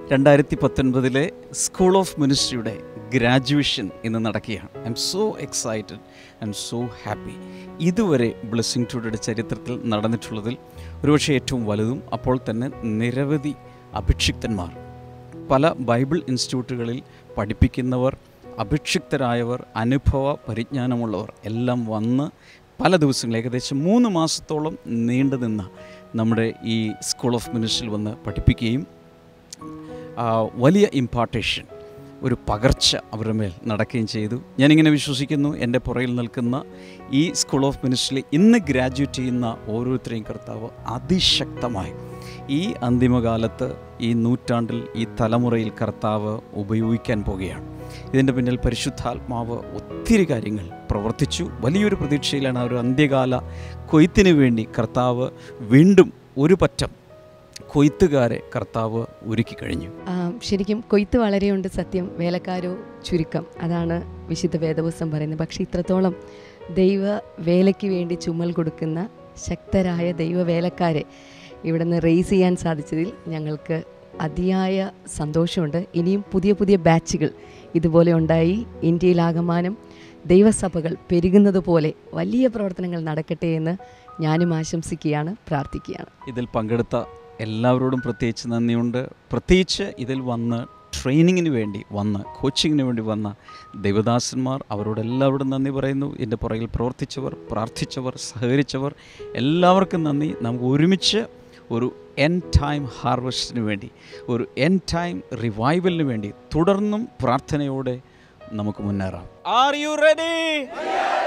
രണ്ടായിരത്തി പത്തൊൻപതിലെ school of മിനിസ്ട്രിയുടെ graduation ഇന്ന് നടക്കുകയാണ് I'm so excited I'm so happy ഇതുവരെ ബ്ലെസ്സിങ് ടുഡേയുടെ ചരിത്രത്തിൽ നടന്നിട്ടുള്ളതിൽ ഒരുപക്ഷെ ഏറ്റവും വലുതും അപ്പോൾ തന്നെ നിരവധി അഭിക്ഷിക്തന്മാർ പല ബൈബിൾ ഇൻസ്റ്റിറ്റ്യൂട്ടുകളിൽ പഠിപ്പിക്കുന്നവർ അഭിക്ഷിക്തരായവർ അനുഭവ പരിജ്ഞാനമുള്ളവർ എല്ലാം വന്ന് പല ദിവസങ്ങൾ ഏകദേശം മൂന്ന് മാസത്തോളം നീണ്ടു നിന്ന നമ്മുടെ ഈ സ്കൂൾ ഓഫ് മിനിസ്ട്രിയിൽ വന്ന് പഠിപ്പിക്കുകയും ആ, വലിയ ഇമ്പാർട്ടേഷൻ ഒരു പകർച്ച അവരുടെ മേൽ നടക്കുകയും ചെയ്തു ഞാനിങ്ങനെ വിശ്വസിക്കുന്നു എൻ്റെ പുറയിൽ നിൽക്കുന്ന ഈ സ്കൂൾ ഓഫ് മിനിസ്ട്രിയിൽ ഇന്ന് ഗ്രാജുവേറ്റ് ചെയ്യുന്ന ഓരോരുത്തരെയും കർത്താവ് അതിശക്തമായി ഈ അന്തിമകാലത്ത് ഈ നൂറ്റാണ്ടിൽ ഈ തലമുറയിൽ കർത്താവ് ഉപയോഗിക്കാൻ പോകുകയാണ് ഇതിൻ്റെ പിന്നിൽ പരിശുദ്ധാത്മാവ് ഒത്തിരി കാര്യങ്ങൾ പ്രവർത്തിച്ചു വലിയൊരു പ്രതീക്ഷയിലാണ് ആ ഒരു അന്ത്യകാല കൊയ്ത്തിന് വേണ്ടി കർത്താവ് വീണ്ടും ഒരു പറ്റം കൊയ്ത്തുകാരെ കർത്താവ് ഒരുക്കി കഴിഞ്ഞു ആ, ശരിക്കും കൊയ്ത്ത് വളരെയുണ്ട് സത്യം വേലക്കാരോ ചുരുക്കം അതാണ് വിശുദ്ധ വേദപുസ്തകം പറയുന്നത് പക്ഷേ ഇത്രത്തോളം ദൈവ വേലയ്ക്ക് വേണ്ടി ചുമൽ കൊടുക്കുന്ന ശക്തരായ ദൈവ വേലക്കാരെ ഇവിടെ നിന്ന് റേസ് ചെയ്യാൻ സാധിച്ചതിൽ ഞങ്ങൾക്ക് അതിയായ സന്തോഷമുണ്ട് ഇനിയും പുതിയ പുതിയ ബാച്ചുകൾ ഇതുപോലെ ഉണ്ടായി ഇന്ത്യയിലാകമാനം ദൈവസഭകൾ പെരുകുന്നത് പോലെ വലിയ പ്രവർത്തനങ്ങൾ നടക്കട്ടെ എന്ന് ഞാനും ആശംസിക്കുകയാണ് പ്രാർത്ഥിക്കുകയാണ് ഇതിൽ പങ്കെടുത്ത എല്ലാവരോടും പ്രത്യേകിച്ച് നന്ദിയുണ്ട് പ്രത്യേകിച്ച് ഇതിൽ വന്ന് ട്രെയിനിങ്ങിന് വേണ്ടി വന്ന് കോച്ചിങ്ങിന് വേണ്ടി വന്ന ദൈവദാസന്മാർ അവരോട് എല്ലാവരോടും നന്ദി പറയുന്നു എൻ്റെ പുറകിൽ പ്രവർത്തിച്ചവർ പ്രാർത്ഥിച്ചവർ സഹകരിച്ചവർ എല്ലാവർക്കും നന്ദി നമുക്ക് ഒരുമിച്ച് ഒരു എൻ ടൈം ഹാർവസ്റ്റിന് വേണ്ടി ഒരു എൻ ടൈം റിവൈവലിന് വേണ്ടി തുടർന്നും പ്രാർത്ഥനയോടെ നമുക്ക് മുന്നേറാം ആർ യു റെഡി